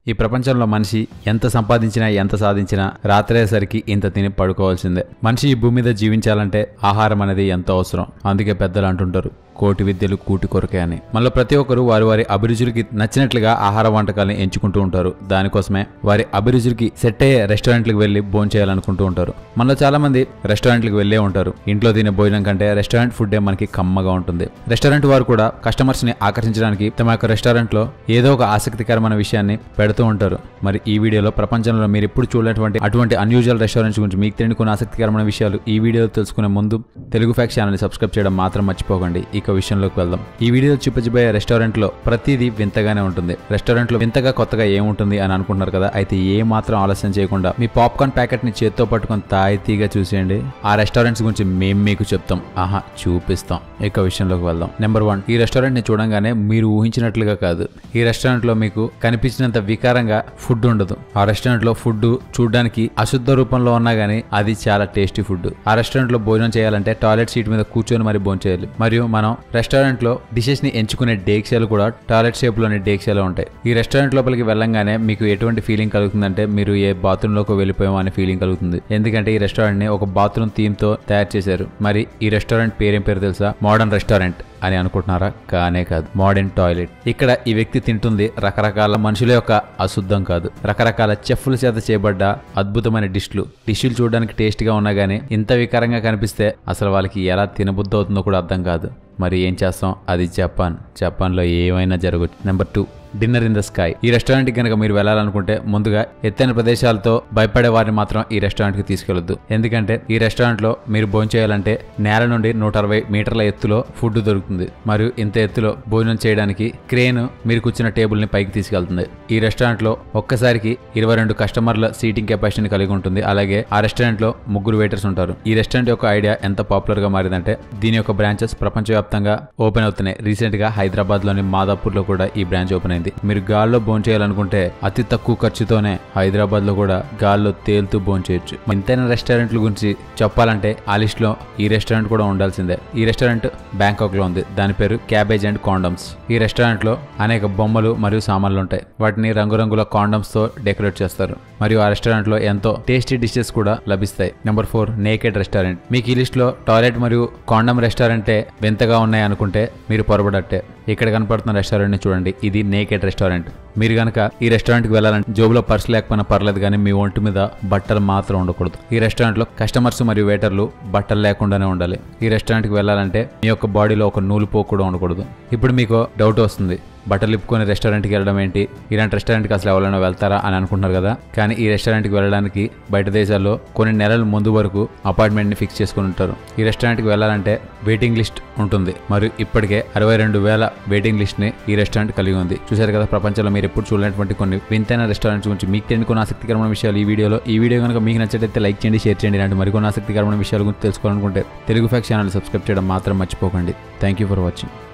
ఈ ప్రపంచంలో మనిషి ఎంత సంపాదించినా ఎంత సాధించినా రాత్రేసరికి ఇంత తిని పడుకోవాల్సిందే మనిషి ఈ భూమి మీద జీవించాలంటే ఆహారం అనేది ఎంతో అవసరం అందుకే పెద్దలు అంటుంటారు కోటి విద్యలు కూటి కొరకే అని మళ్ళీ ప్రతి ఒక్కరు వారి వారి అభిరుచులకి నచ్చినట్లుగా ఆహార వంటకాలను ఎంచుకుంటూ ఉంటారు దానికోసమే వారి అభిరుచులకి సెట్ అయ్యే రెస్టారెంట్లకు వెళ్ళి భోజనం చేయాలనుకుంటూ ఉంటారు మనలో చాలా మంది రెస్టారెంట్లకు వెళ్ళే ఉంటారు ఇంట్లో తినే భోజనం కంటే రెస్టారెంట్ ఫుడ్డే మనకి కమ్మగా ఉంటుంది రెస్టారెంట్ వారు కూడా కస్టమర్స్ ని ఆకర్షించడానికి తమ యొక్క రెస్టారెంట్ లో ఏదో ఒక ఆసక్తికరమైన విషయాన్ని పెడుతూ ఉంటారు మరి ఈ వీడియోలో ప్రపంచంలో మీరు ఎప్పుడు చూడనటువంటి అటువంటి అన్యూజువల్ రెస్టారెంట్స్ గురించి మీకు తెలియని కొన్ని ఆసక్తికరమైన విషయాలు ఈ వీడియోలో తెలుసుకునే ముందు తెలుగు ఫ్యాక్స్ ఛానల్ సబ్స్క్రైబ్ చేయడం మాత్రం మర్చిపోకండి ఇక విషయంలోకి వెళ్దాం ఈ వీడియోలో చూపించబోయే రెస్టారెంట్ లో ప్రతిదీ వింతగానే ఉంటుంది రెస్టారెంట్ లో వింతగా కొత్తగా ఏముంటుంది అని అనుకుంటున్నారు కదా అయితే ఏ మాత్రం ఆలస్యం చేయకుండా మీ పాప్కార్న్ ప్యాకెట్ ని చేత్తో పట్టుకొని తాయితీగా చూసేయండి ఆ రెస్టారెంట్స్ గురించి మేము మీకు చెప్తాం ఆహా చూపిస్తాం ఇక విషయంలోకి వెళ్దాం నెంబర్ వన్ ఈ రెస్టారెంట్ ని చూడంగానే మీరు ఊహించినట్లుగా కాదు ఈ రెస్టారెంట్ లో మీకు కనిపించినంత వికారంగా ఫుడ్ ఉండదు ఆ రెస్టారెంట్ లో ఫుడ్ చూడడానికి అశుద్ధ రూపంలో ఉన్నా గానీ అది చాలా టేస్టీ ఫుడ్ ఆ రెస్టారెంట్ లో భోజనం చేయాలంటే టాయిలెట్ సీట్ మీద కూర్చొని మరి భోజనం చేయాలి మరియు మనం రెస్టారెంట్ లో డిషెస్ ని ఎంచుకునే డేక్షాలు కూడా టాయిలెట్ షేప్ లోని డేక్షాలు ఉంటాయి ఈ రెస్టారెంట్ లోపలికి వెళ్ళంగానే మీకు ఎటువంటి ఫీలింగ్ కలుగుతుందంటే మీరు ఏ బాత్రూమ్ లోకి వెళ్ళిపోయామో అనే ఫీలింగ్ కలుగుతుంది ఎందుకంటే ఈ రెస్టారెంట్ ని ఒక బాత్రూమ్ థీమ్ తో తయారు చేశారు మరి ఈ రెస్టారెంట్ పేరేం పేరు తెలుసా మోడర్న్ రెస్టారెంట్ అని అనుకుంటున్నారా కానే కాదు మోడర్న్ టాయిలెట్ ఇక్కడ ఈ వ్యక్తి తింటుంది రకరకాల మనుషుల యొక్క అశుద్ధం కాదు రకరకాల చెఫ్ల చేత చేయబడ్డ అద్భుతమైన డిష్లు డిష్లు చూడడానికి టేస్ట్ గా ఉన్నా గానీ ఇంత వికారంగా కనిపిస్తే అసలు వాళ్ళకి ఎలా తినబుద్ధి అవుతుందో కూడా అర్థం కాదు మరి ఏం చేస్తాం అది జపాన్ జపాన్లో ఏమైనా జరగచ్చు number two dinner in the sky ఈ రెస్టారెంట్ కనుక మీరు వెళ్ళాలనుకుంటే ముందుగా ఎత్తైన ప్రదేశాలతో భయపడే వారిని మాత్రం ఈ రెస్టారెంట్ కి తీసుకెళ్లొద్దు ఎందుకంటే ఈ రెస్టారెంట్ లో మీరు భోజనం చేయాలంటే నేల నుండి నూట అరవై మీటర్ల ఎత్తులో ఫుడ్ దొరుకుతుంది మరియు ఇంత ఎత్తులో భోజనం చేయడానికి క్రేన్ మీరు కూర్చున్న టేబుల్ ని పైకి తీసుకెళ్తుంది ఈ రెస్టారెంట్ లో ఒక్కసారికి ఇరవై రెండు కస్టమర్ల సీటింగ్ కెపాసిటీని కలిగి ఉంటుంది అలాగే ఆ రెస్టారెంట్ లో ముగ్గురు వెయిటర్స్ ఉంటారు ఈ రెస్టారెంట్ యొక్క ఐడియా ఎంత పాపులర్ గా మారిందంటే దీని యొక్క బ్రాంచెస్ ప్రపంచవ్యాప్తంగా ఓపెన్ అవుతున్నాయి రీసెంట్ గా హైదరాబాద్ లోని మాదాపూర్ లో కూడా ఈ బ్రాంచ్ ఓపెన్ అయింది మీరు గాల్లో భోజనం చేయాలనుకుంటే అతి తక్కువ ఖర్చుతోనే హైదరాబాద్ లో కూడా గాల్లో తేలుతూ భోజనం చేయొచ్చు ఇంతైన రెస్టారెంట్ల గురించి చెప్పాలంటే ఆ లిస్ట్ లో ఈ రెస్టారెంట్ కూడా ఉండాల్సిందే ఈ రెస్టారెంట్ బ్యాంకాక్ లో ఉంది దాని పేరు క్యాబేజ్ అండ్ కాండమ్స్ ఈ రెస్టారెంట్ లో అనేక బొమ్మలు మరియు సామాన్లు ఉంటాయి వాటిని రంగురంగుల కాండమ్స్ తో డెకరేట్ చేస్తారు మరియు ఆ రెస్టారెంట్ లో ఎంతో టేస్టీ డిషెస్ కూడా లభిస్తాయి నెంబర్ ఫోర్ నేకెడ్ రెస్టారెంట్ మీకు ఈ లిస్ట్ లో టాయిలెట్ మరియు కాండమ్ రెస్టారెంటే వింతగా ఉన్నాయి అనుకుంటే మీరు పొరపడట్టే ఇక్కడ కనపడుతున్న రెస్టారెంట్ ని చూడండి ఇది నేకెడ్ రెస్టారెంట్ మీరు గనక ఈ రెస్టారెంట్ కి వెళ్ళాలంటే జోబులో పర్స్ లేకపోయినా పర్లేదు కానీ మీ ఒంటి మీద బట్టలు మాత్రం ఉండకూడదు ఈ రెస్టారెంట్ లో కస్టమర్స్ మరియు వెయిటర్లు బట్టలు లేకుండానే ఉండాలి ఈ రెస్టారెంట్ కి వెళ్ళాలంటే మీ యొక్క బాడీలో ఒక నూలు పోకు కూడా ఉండకూడదు ఇప్పుడు మీకు డౌట్ వస్తుంది బట్టలు ఇప్పుకొని రెస్టారెంట్కి వెళ్ళడం ఏంటి ఇలాంటి రెస్టారెంట్కి అసలు ఎవరైనా వెళ్తారా అని అనుకుంటున్నారు కదా కానీ ఈ రెస్టారెంట్కి వెళ్ళడానికి బయట దేశాల్లో కొన్ని నెలల ముందు వరకు అపార్ట్మెంట్ని ఫిక్స్ చేసుకుని ఉంటారు ఈ రెస్టారెంట్కి వెళ్ళాలంటే వెయిటింగ్ లిస్ట్ ఉంటుంది మరియు ఇప్పటికే అరవై రెండు వేల వెయిటింగ్ లిస్ట్ని ఈ రెస్టారెంట్ కలిగి ఉంది చూశారు కదా ప్రపంచంలో మీరు ఎప్పుడు చూడలేనటువంటి కొన్ని వింతైన రెస్టారెంట్స్ గురించి మీకు తెలియని కొన్ని ఆసక్తికరమైన విషయాలు ఈ వీడియోలో ఈ వీడియో కనుక మీకు నచ్చట్లయితే లైక్ చేయండి షేర్ చేయండి ఇలాంటి మరికొన్ని ఆసక్తికరమైన విషయాల గురించి తెలుసుకోవాలనుకుంటే తెలుగు ఫ్యాక్స్ ఛానల్ సబ్స్క్రైబ్ చేయడం మాత్రం మర్చిపోకండి థ్యాంక్ యూ ఫర్ వాచింగ్